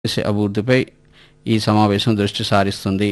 దేశ అభివృద్ధిపై ఈ సమావేశం దృష్టి సారిస్తుంది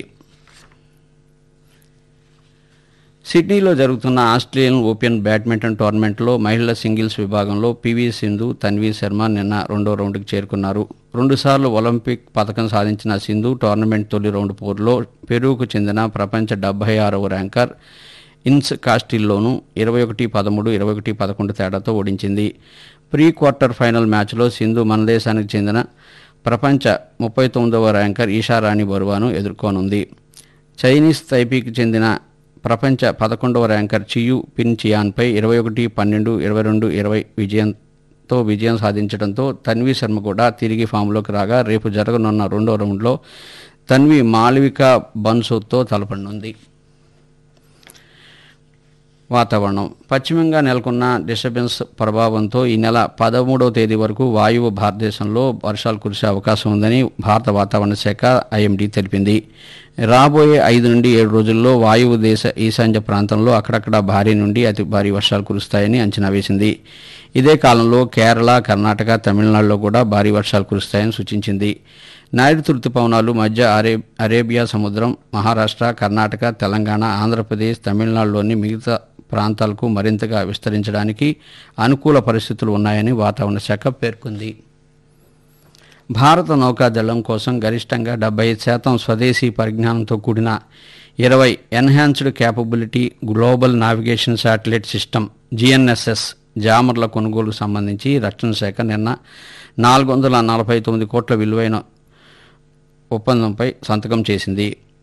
సిడ్నీలో జరుగుతున్న ఆస్ట్రేలియన్ ఓపెన్ బ్యాడ్మింటన్ టోర్నమెంట్లో మహిళల సింగిల్స్ విభాగంలో పివి సింధు తన్వీ శర్మ నిన్న రెండో రౌండ్కి చేరుకున్నారు రెండుసార్లు ఒలింపిక్ పథకం సాధించిన సింధు టోర్నమెంట్ తొలి రౌండ్ పోరులో పెరూకు చెందిన ప్రపంచ డెబ్బై ఆరవ ర్యాంకర్ ఇన్స్ కాస్టిల్లోను ఇరవై ఒకటి పదమూడు ఇరవై ఒకటి పదకొండు తేడాతో ఓడించింది ప్రీ క్వార్టర్ ఫైనల్ మ్యాచ్లో సింధు మన దేశానికి చెందిన ప్రపంచ ముప్పై తొమ్మిదవ ర్యాంకర్ ఈషారాణి బరువాను ఎదుర్కోనుంది చైనీస్ తైపీకి చెందిన ప్రపంచ పదకొండవ ర్యాంకర్ చియు పిన్ చియాన్పై ఇరవై ఒకటి పన్నెండు ఇరవై రెండు ఇరవై విజయంతో విజయం సాధించడంతో తన్వీ శర్మ కూడా తిరిగి ఫామ్లోకి రాగా రేపు జరగనున్న రెండో రౌండ్లో తన్వి మాళవిక బన్సూతో తలపడనుంది వాతావరణం పశ్చిమంగా నెలకొన్న డిస్టర్బెన్స్ ప్రభావంతో ఈ నెల పదమూడవ తేదీ వరకు వాయువు భారతదేశంలో వర్షాలు కురిసే అవకాశం ఉందని భారత వాతావరణ శాఖ ఐఎండీ తెలిపింది రాబోయే ఐదు నుండి ఏడు రోజుల్లో వాయువు దేశ ఈశాన్య ప్రాంతంలో అక్కడక్కడ భారీ నుండి అతి భారీ వర్షాలు కురుస్తాయని అంచనా వేసింది ఇదే కాలంలో కేరళ కర్ణాటక తమిళనాడులో కూడా భారీ వర్షాలు కురుస్తాయని సూచించింది నైరుతి ఋతుపవనాలు మధ్య అరే అరేబియా సముద్రం మహారాష్ట్ర కర్ణాటక తెలంగాణ ఆంధ్రప్రదేశ్ తమిళనాడులోని మిగతా ప్రాంతాలకు మరింతగా విస్తరించడానికి అనుకూల పరిస్థితులు ఉన్నాయని వాతావరణ శాఖ పేర్కొంది భారత నౌకాదళం కోసం గరిష్టంగా డెబ్బై శాతం స్వదేశీ పరిజ్ఞానంతో కూడిన ఇరవై enhanced capability global navigation satellite system GNSS జామర్ల కొనుగోలుకు సంబంధించి రక్షణ శాఖ నిన్న నాలుగు వందల నలభై తొమ్మిది కోట్ల విలువైన ఒప్పందంపై సంతకం చేసింది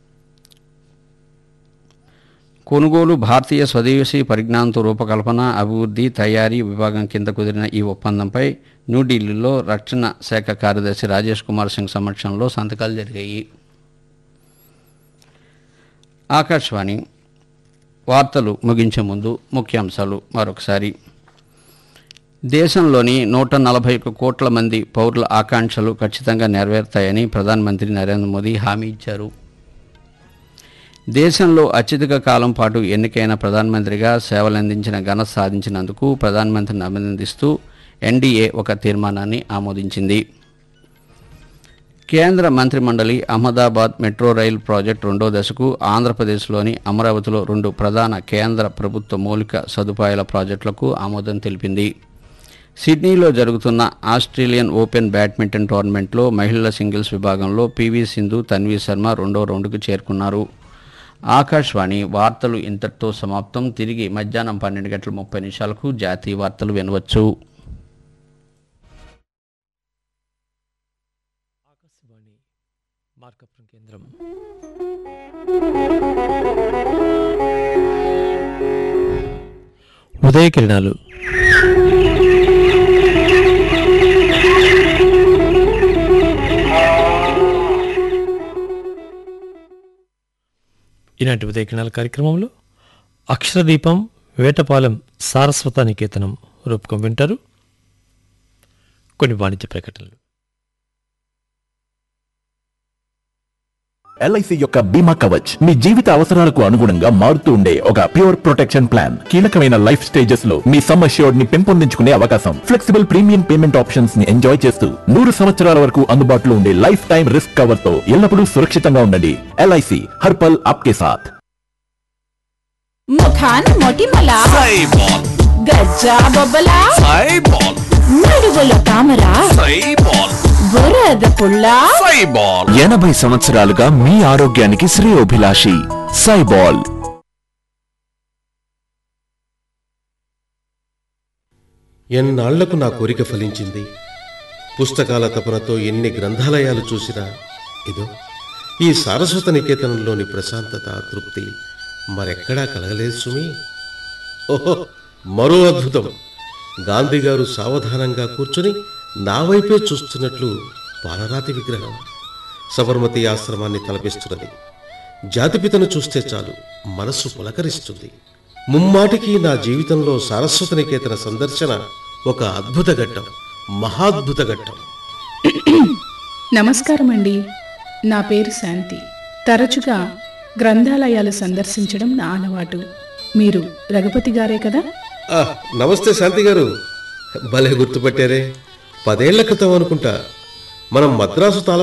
కొనుగోలు భారతీయ స్వదేశీ పరిజ్ఞానంతో రూపకల్పన అభివృద్ధి తయారీ విభాగం కింద కుదిరిన ఈ ఒప్పందంపై న్యూఢిల్లీలో రక్షణ శాఖ కార్యదర్శి రాజేష్ కుమార్ సింగ్ సమక్షంలో సంతకాలు జరిగాయి ఆకాశవాణి వార్తలు ముగించే ముందు ముఖ్యాంశాలు మరొకసారి దేశంలోని నూట నలభై ఒక్క కోట్ల మంది పౌరుల ఆకాంక్షలు ఖచ్చితంగా నెరవేరుతాయని ప్రధానమంత్రి నరేంద్ర మోదీ హామీ ఇచ్చారు దేశంలో అత్యధిక కాలం పాటు ఎన్నికైన ప్రధానమంత్రిగా సేవలందించిన ఘనత సాధించినందుకు ప్రధానమంత్రిని అభినందిస్తూ ఎన్డీఏ ఒక తీర్మానాన్ని ఆమోదించింది కేంద్ర మంత్రిమండలి అహ్మదాబాద్ మెట్రో రైల్ ప్రాజెక్టు రెండో దశకు ఆంధ్రప్రదేశ్లోని అమరావతిలో రెండు ప్రధాన కేంద్ర ప్రభుత్వ మౌలిక సదుపాయాల ప్రాజెక్టులకు ఆమోదం తెలిపింది సిడ్నీలో జరుగుతున్న ఆస్ట్రేలియన్ ఓపెన్ బ్యాడ్మింటన్ టోర్నమెంట్లో మహిళల సింగిల్స్ విభాగంలో పీవీ సింధు తన్వీ శర్మ రెండో రౌండ్కు చేరుకున్నారు ఆకాశవాణి వార్తలు ఇంతటితో సమాప్తం తిరిగి మధ్యాహ్నం పన్నెండు గంటల ముప్పై నిమిషాలకు జాతీయ వార్తలు వినవచ్చు ఆకాశవాణి మార్కపురం కేంద్రం ఉదయ కిరణాలు ఈనాటి ఉదయ కిరణాల కార్యక్రమంలో అక్షరదీపం వేటపాలెం సారస్వత నికేతనం రూపకం వింటారు కొన్ని వాణిజ్య ప్రకటనలు ఎల్ఐసి యొక్క బీమా కవచ్ మీ జీవిత అవసరాలకు అనుగుణంగా మారుతూ ఉండే ఒక ప్యూర్ ప్రొటెక్షన్ ప్లాన్ కీలకమైన లైఫ్ స్టేజెస్ లో మీ సమ్ అష్యూర్డ్ ని పెంపొందించుకునే అవకాశం ఫ్లెక్సిబుల్ ప్రీమియం పేమెంట్ ఆప్షన్స్ ని ఎంజాయ్ చేస్తూ నూరు సంవత్సరాల వరకు అందుబాటులో ఉండే లైఫ్ టైం రిస్క్ కవర్ తో ఎల్లప్పుడూ సురక్షితంగా ఉండండి ఎల్ఐసి హర్పల్ ఆప్కే సాథ్ ముఖాన మొటిమల సైబాల్ గజ్జా బొబ్బల సైబాల్ నడువుల తామర సైబాల్ బురద పుల్ల సైబాల్ ఎనభై సంవత్సరాలుగా మీ ఆరోగ్యానికి శ్రేయోభిలాషి సైబాల్ ఎన్నాళ్లకు నా కోరిక ఫలించింది పుస్తకాల తపనతో ఎన్ని గ్రంథాలయాలు చూసినా ఇదో ఈ సారస్వత నికేతనంలోని ప్రశాంతత తృప్తి మరెక్కడా కలగలేదు సుమి ఓహో మరో అద్భుతం గాంధీ గారు సావధానంగా కూర్చుని నా వైపే చూస్తున్నట్లు పాలరాతి విగ్రహం సబర్మతి ఆశ్రమాన్ని తలపిస్తున్నది జాతిపితను చూస్తే చాలు మనస్సు పులకరిస్తుంది ముమ్మాటికి నా జీవితంలో సారస్వత నికేతన సందర్శన ఒక అద్భుత ఘట్టం మహాద్భుత ఘట్టం నమస్కారం అండి నా పేరు శాంతి తరచుగా గ్రంథాలయాలు సందర్శించడం నా అలవాటు మీరు రఘుపతి గారే కదా ఆ, నమస్తే శాంతి గారు భలే గుర్తుపట్టారే పదేళ్ల క్రితం అనుకుంటా మనం మద్రాసు తాళ